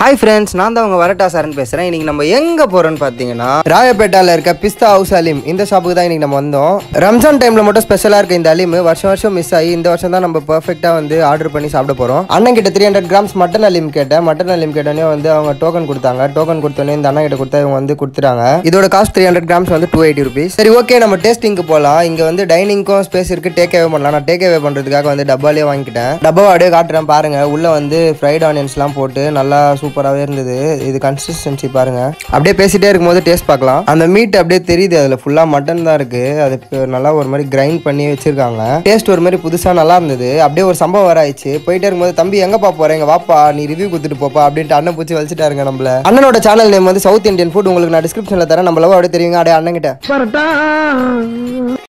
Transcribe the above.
hi friends நான் தான் உங்க வரட்டா சாரன் பேசுறேன் இன்னைக்கு நம்ம எங்க போறோம்னு பாத்தீங்கன்னா ராயப்பேட்டால இருக்க பிஸ்தா ஹவுஸ் அலீம் இந்த ஷாப்புக்கு தான் இன்னைக்கு நம்ம வந்தோம் ரம்ஜான் டைம்ல மட்டும் ஸ்பெஷலா இருக்க இந்த அலீம் வருஷம் வருஷம் மிஸ் ஆகி இந்த வருஷம் தான் நம்ம பெர்ஃபெக்ட்டா வந்து ஆர்டர் பண்ணி சாப்பிட போறோம் அண்ணன் கிட்ட three hundred grams mutton haleem கேட்டேன் மட்டன் அலீம் கேட்டோன்னே வந்து அவங்க டோக்கன் கொடுத்தாங்க டோக்கன் கொடுத்தோன்னே இந்த அண்ணன் கிட்ட கொடுத்தா இவங்க வந்து கொடுத்துட்டாங்க இதோட காஸ்ட் த்ரீ ஹண்ட்ரட் கிராம்ஸ் வந்து டூ எயிட்டி ருபீஸ் சரி ஓகே நம்ம டேஸ்டிங்க்கு போகலாம் இங்க வந்து டைனிங்க்கும் ஸ்பேஸ் இருக்கு டேக் அவே பண்ணலாம் நான் டேக் அவே பண்றதுக்காக வந்து டப்பாலே வாங்கிக்கிட்டேன் டப்பாவை அப்படியே காட்டுறேன் பாருங்க உள்ள வந்து ஃப்ரைட் ஆனியன்ஸ்லாம் போட்டு நல்லா சூப்பராகவே இருந்தது இது கன்சிஸ்டன்சி பாருங்க அப்படியே பேசிட்டே இருக்கும்போது டேஸ்ட் பார்க்கலாம் அந்த மீட் அப்படியே தெரியுது அதுல ஃபுல்லா மட்டன் தான் இருக்கு அது இப்ப நல்லா ஒரு மாதிரி கிரைண்ட் பண்ணி வச்சிருக்காங்க டேஸ்ட் ஒரு மாதிரி புதுசா நல்லா இருந்தது அப்படியே ஒரு சம்பவம் வர ஆயிடுச்சு போயிட்டே இருக்கும்போது தம்பி எங்கப்பா போறேங்க வாப்பா நீ ரிவ்யூ கொடுத்துட்டு போப்பா அப்படின்ட்டு அண்ணன் பூச்சி வலிச்சிட்டாருங்க நம்மள அண்ணனோட சேனல் நேம் வந்து சவுத் இந்தியன் ஃபுட் உங்களுக்கு நான் டிஸ்கிரிப்ஷன்ல தரேன் நம்மளவோ அப்படியே தெரியுங்க அப்படியே அண்ணன் கிட்ட